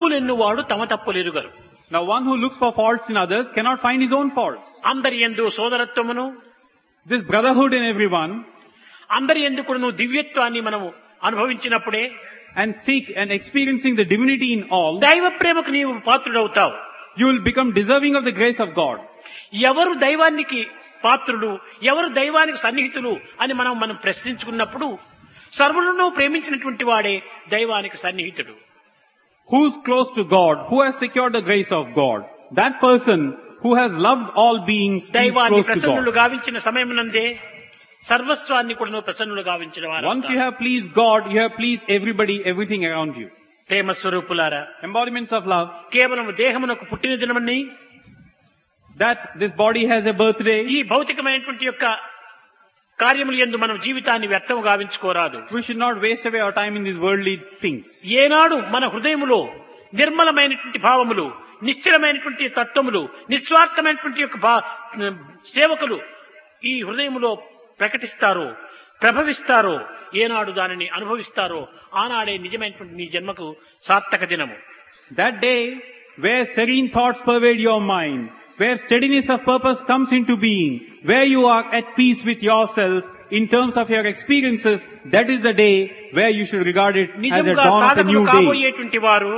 తప్పులెన్నువాడు తమ తప్పులెరుగరు Now one who looks for faults in others cannot find his own faults. అందరి ఎందు సోదరత్వమును This brotherhood in everyone అందరి ఎందుకును దివ్యత్వాన్ని మనము అనుభవించినప్పుడే and seek and experiencing the divinity in all, దైవ ప్రేమకు నీవు పాత్రుడవుతావు you will become deserving of the grace of God. ఎవరు దైవానికి పాత్రుడు ఎవరు దైవానికి సన్నిహితులు అని మనం మనం ప్రశ్నించుకున్నప్పుడు సర్వులను ప్రేమించినటువంటి వాడే దైవానికి సన్నిహితుడు Who's close to God? Who has secured the grace of God? That person who has loved all beings is దైవాన్ని close to ప్రసన్నులు God. గావించిన సమయమునందే సర్వస్వాన్ని కూడా ప్రసన్నులు గావించిన Once you వారు have pleased God, you have pleased everybody, everything around you. ప్రేమ స్వరూపులారా Embodiments of love, కేవలం దేహమునకు పుట్టిన దినమని that this body has a birthday. ఈ భౌతికమైనటువంటి యొక్క కార్యములు ఎందు మనం జీవితాన్ని వ్యర్థము గావించుకోరాదు We should not waste away our time in these worldly things. ఏనాడు మన హృదయములో నిర్మలమైనటువంటి భావములు నిశ్చలమైనటువంటి తత్వములు నిస్వార్థమైనటువంటి యొక్క భా- సేవకులు ఈ హృదయములో ప్రకటిస్తారో ప్రభవిస్తారో ఏనాడు దానిని అనుభవిస్తారో ఆనాడే నిజమైనటువంటి నీ జన్మకు సార్థక దినము That day, where serene thoughts pervade your mind, where steadiness of purpose comes into being, where you are at peace with yourself in terms of your experiences, that is the day where you should regard it as the నిజముగా dawn of a సాధకులు new day. కాబోయేటువంటి వారు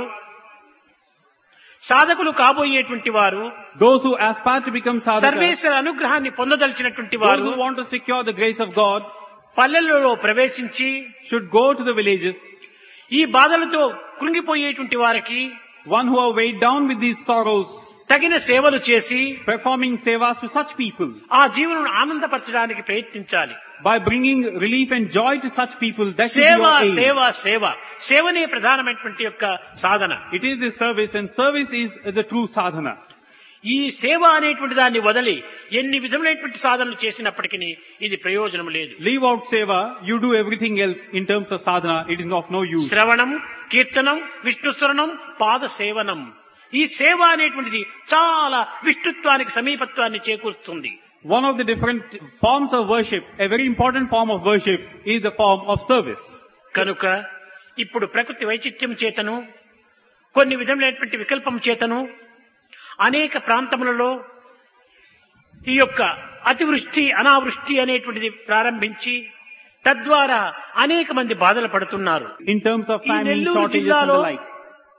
సాధకులు కాబోయేటువంటి వారు Those who aspire to become sadhakas, సర్వేశ్వర అనుగ్రహాన్ని పొందదలిచినటువంటి those వారు who want to secure the grace of God, పల్లెలలో ప్రవేశించి should go to the villages. ఈ బాధలతో కృంగిపోయేటువంటి వారికి One who are weighed down with these sorrows, తగిన సేవలు చేసి performing sevas to such people, ఆ జీవనం ఆనందపరచడానికి ప్రయత్నించాలి by bringing relief and joy to such people, that should be సేవ your aim. సేవ సేవ సేవనే ప్రధానమైనటువంటి యొక్క సాధన It is the service and service is the true sadhana. ఈ సేవ అనేటువంటి దాన్ని వదిలి ఎన్ని విధములైనటువంటి సాధనలు చేసినప్పటికీ ఇది ప్రయోజనం లేదు Leave out seva, you do everything else in terms of sadhana, it is of no use. శ్రవణం కీర్తనం విష్ణుస్వరణం పాద సేవనం ఈ సేవ అనేటువంటిది చాలా విష్ణుత్వానికి సమీపత్వాన్ని చేకూరుస్తుంది One of the different forms of worship, a very important form of worship, is the form of service. కనుక ఇప్పుడు ప్రకృతి వైచిత్యం చేతను కొన్ని విధములైనటువంటి వికల్పం చేతను అనేక ప్రాంతములలో ఈ యొక్క అతివృష్టి అనావృష్టి అనేటువంటిది ప్రారంభించి తద్వారా అనేక మంది బాధలు పడుతున్నారు In terms of ఈ famine, నెల్లూరు shortages and జిల్లాలో the like.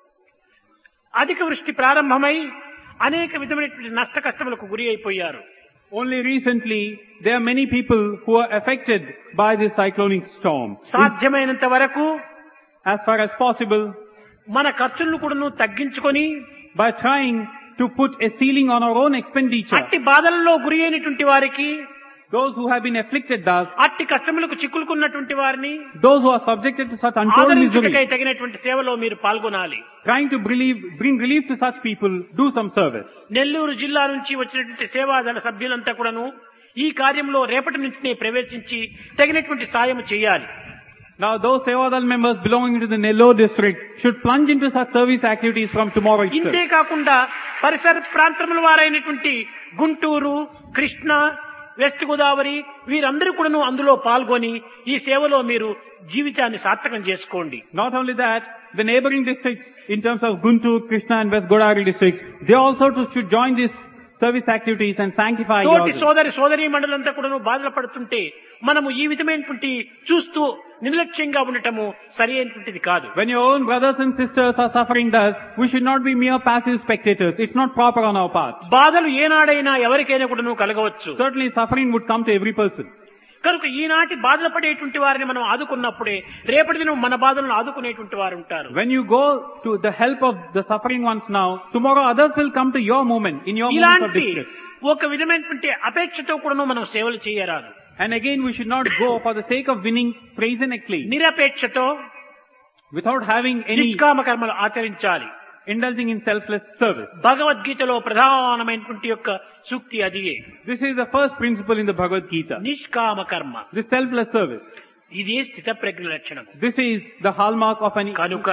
అధిక వృష్టి ప్రారంభమై అనేక విధమైనటువంటి నష్ట కష్టములకు గురి అయిపోయారు Only recently, there are many people who are affected by this cyclonic storm. సాధ్యమైనంత వరకు As far as possible, మన ఖర్చులను కూడా తగ్గించుకొని by trying to put a ceiling on our own expenditure, అట్టి బాధలలో గురి అయినటువంటి వారికి those who have been afflicted thus, అట్టి కష్టములకు చిక్కులుకున్నటువంటి వారిని those who are subjected to such untold ఆదరించుటకై misery, తగినటువంటి సేవలో మీరు పాల్గొనాలి trying to believe, bring relief to such people, do some service. Nellore జిల్లా నుంచి వచ్చినటువంటి సేవాదళ సభ్యులంతా కూడాను ఈ కార్యంలో రేపటి నుంచి ప్రవేశించి తగినటువంటి సాయం చేయాలి Now those Sevadal members belonging to the Nellore district should plunge into such service activities from tomorrow ఇంతే itself. కాకుండా పరిసర ప్రాంతముల వారైనటువంటి గుంటూరు కృష్ణ వెస్ట్ గోదావరి వీరందరూ కూడాను అందులో పాల్గొని ఈ సేవలో మీరు జీవితాన్ని సార్థకం చేసుకోండి Not only that, the neighboring districts in terms of Guntur, Krishna and West Godavari districts, they also to- should join these service activities and sanctify తోటి yourselves. సోదరి సోదరి మండలంతా కూడాను బాధలు పడుతుంటే మనము ఈ విధమైనటువంటి చూస్తూ నిర్లక్ష్యంగా ఉండటము సరి అయినటువంటిది కాదు When your own brothers and sisters are suffering thus, we should not be mere passive spectators. It's not proper on our part. బాధలు ఏనాడైనా ఎవరికైనా కూడాను కలగవచ్చు Certainly suffering would come to every person. కనుక ఈనాటి బాధలు పడేటువంటి వారిని మనం ఆదుకున్నప్పుడే రేపటి దినం మన బాధలను ఆదుకునేటువంటి వారు ఉంటారు When you go to the help of the suffering ones now, tomorrow others will come to your moment, in your moment of ఇలాంటి distress. ఒక విధమైనటువంటి అపేక్షతో కూడాను మనం సేవలు చేయరాదు And again, we should not go for the sake of winning praise and acclaim, నిరపేక్షతో without having any నిష్కామ కర్మలు ఆచరించాలి indulging in selfless service. భగవద్గీతలో ప్రధానమైనటువంటి యొక్క సూక్తి అదియే This is the first principle in the Bhagavad Gita. నిష్కామ కర్మ This selfless service. ఇదే స్థిత ప్రజ్ఞ లక్షణం This is the hallmark of an కనుక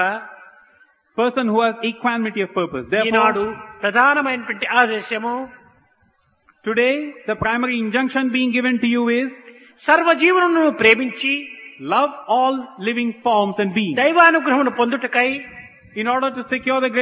person who has equanimity of purpose. Eenadu Therefore, ప్రధానమైనటువంటి ఆదేశము today the primary injunction being given to you is సర్వజీవులను ప్రేమించి love all living forms and beings. దైవానుగ్రహమును పొందుటకై In order to secure the grace